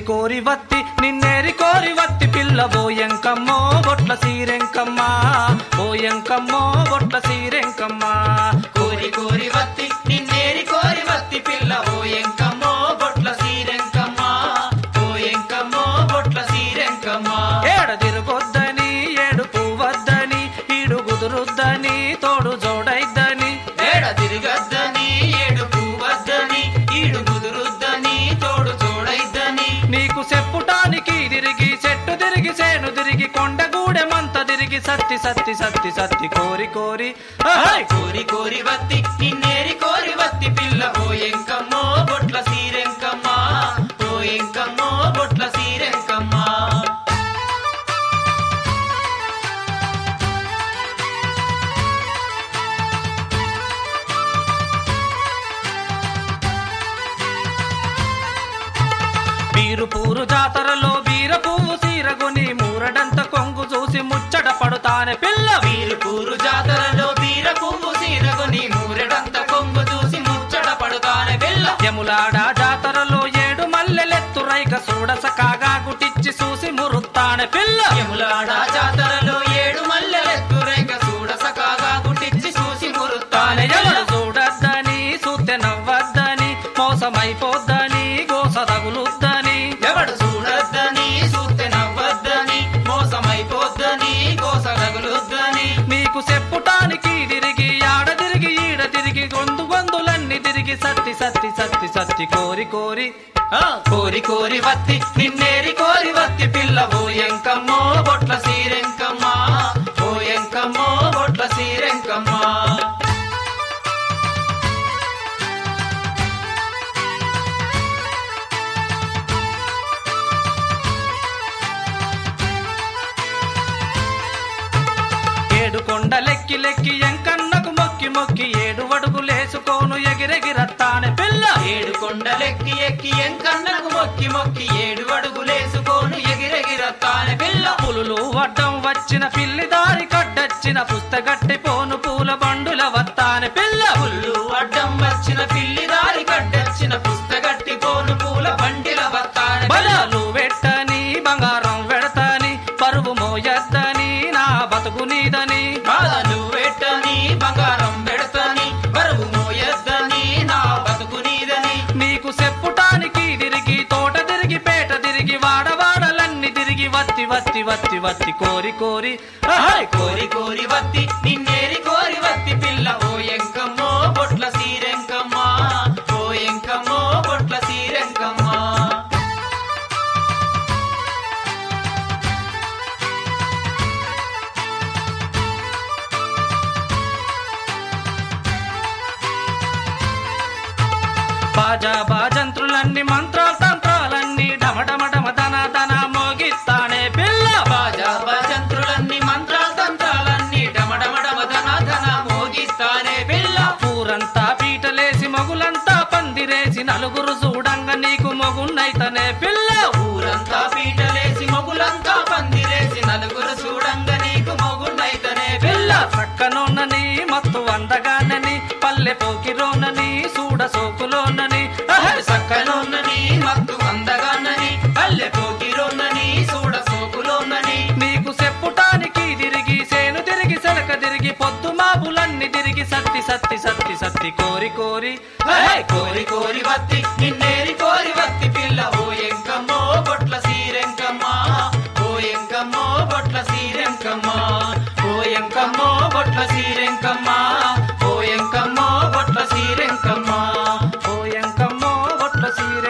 కోరి వత్తి నిన్నేరి కోరి వత్తి పిల్ల బోయంకమ్మో బొట్ల సీరెంకమ్మ బోయంకమ్మో బొట్ల సీరెంకమ్మ కోరి కోరి వత్తి నిన్నేరి కోరి వత్తి పిల్ల ఓ ఎంకమ్మో బొట్ల సీరెంకమ్మ ఓ ఎంకమ్మో బొట్ల సీరెంకమ్మ ఏడ తిరగొద్దని ఏడు పువ్వద్దని ఈడు కుదురుద్దని తోడు జోడైద్దని ఏడ తిరగద్దని ఏడు పువ్వద్దని ఈడు కుదురుద్దని తోడు చూడైద్దని నీకు చెప్పుటానికి తిరిగి చెట్టు తిరిగి సేను తిరిగి కొండగూడెమంత తిరిగి సత్తి సత్తి సత్తి సత్తి కోరి కోరి అహై! కోరి కోరి వత్తి నిన్నేరి కోరి వత్తి పిల్ల ఓ ఎంకమ్మో బొట్ల సీరెంకమ్మ ఓ ఎంకమ్మో బొట్ల సీరెంకమ్మ బీరు పూరు జాతరలో బీర పువ్వు సీరగుని మూరడంత కొంగు చూసి ముచ్చట పడుతానే పిల్ల వీరు పూరు జాతరలో వీర పువ్వు సీరగుని మూరెడంత కొంగు చూసి ముచ్చట పడుతానే పిల్ల యములాడ జాతరలో ఏడు మల్లెలెత్తు రైక చూడస కాగా గుటిచ్చి చూసి మురుత్తానే పిల్ల యములాడ జాతరలో ఏడు మల్లెలెత్తు రేఖ చూడ సకాగా గుట్టించి చూసి మురుతానే ఎవడు చూడద్దని చూస్తే నవ్వద్దని మోసమైపోద్దని గోస తగులుద్దని ఎవడు చూడొద్దని చూస్తే నవ్వద్దని మోసమైపోద్దని కోస తగులుద్దని నీకు చెప్పుటానికి తిరిగి ఆడ తిరిగి ఈడ తిరిగి గొంతు గొంతులన్నీ తిరిగి సత్తి సత్తి సత్తి సత్తి కోరి కోరి ఆ, కోరి కోరి వత్తి నిన్నేరి కోరి వత్తి పిల్ల ఓ ఎంకమ్మో బొట్ల సీరెంకమ్మ ఓ ఎంకమ్మో బొట్ల సీరెంకమ్మ ఏడు కొండలెక్కి లెక్కి ఎంకన్నకు మొక్కి మొక్కి ఏడు అడుగులేసుకోను ఎగిరెగిరత్తానే పిల్ల ఏడు కొండలెక్కి ఎక్కి ఎంకన్నకు మొక్కి మొక్కి ఏడు అడుగులేసుకోను ఎగిరెగిరత్తానే పిల్ల పులులు వడ్డం వచ్చిన పిల్లి దారి కడ్డొచ్చిన పుస్తగట్టి పోను పూల బండుల వత్తానే పిల్ల పుల్లు అడ్డం వచ్చిన పిల్లి దారి కడ్డొచ్చిన పుస్తగట్టి పోను పూల బండిల వత్తానే పిల్ల బలాలు వెట్టని బంగారం వెడతాని పరువు మోయద్దని నా బతుకు నీదని బాధలు పెట్టని బంగారం పెడతని బరువు మోయద్దని నా బతుకు నీదని నీకు చెప్పుటానికి తిరిగి తోట తిరిగి పేట తిరిగి వాడవాడలన్నీ తిరిగి వత్తి వత్తి వత్తి వత్తి కోరి కోరి అహై! కోరి కోరి వత్తి నిన్నేరి కోరి వత్తి పిల్ల ఓ ఎంకమ్మో బొట్ల సీరెంకమ్మ ఓ ఎంకమ్మో బొట్ల సీరెంకమ్మ బాజా బాజంత్రులన్నీ మంత్రాలు తంత్రాలన్నీ డమడమడమ దన దన మోగిస్తానే పిల్ల బాజా భజంత్రులన్నీ మంత్రాలు తంత్రాలన్నీ డమడమడమ ధన ధన మోగిస్తానే పిల్ల ఊరంతా పీటలేసి మొగులంతా పందిరేసి నలుగురు చూడంగా నీకు మొగున్నైతనే పిల్ల ఊరంతా పీటలేసి మొగులంతా పందిరేసి నలుగురు చూడంగా నీకు మొగున్నైతనే పిల్ల పిల్ల పక్కనోనని మత్తు అందగానని పల్లె పోకిరోనని చూడ సోకులోనని అహై! సక్కలోన్నని మత్తు అందగాన్నని పల్లె పోకిరోన్నని చూడ సోకులోన్నని నీకు చెప్పుటానికి తిరిగి సేను తిరిగి సెలక తిరిగి పొద్దు మాపులన్నీ తిరిగి సత్తి సత్తి సత్తి సత్తి కోరి కోరి హే! కోరి కోరి వత్తి నిన్నేరి కోరి వత్తి పిల్ల ఓ ఎంకమ్మో బొట్ల సీరెంకమ్మ ఓ ఎంకమ్మో బొట్ల సీరెంకమ్మ ఓ ఎంకమ్మో బొట్ల సీరెంకమ్మ ఓ ఎంకమ్మో బొట్ల సీరెంకమ్మ ఓ ఎంకమ్మో బొట్ల సీరె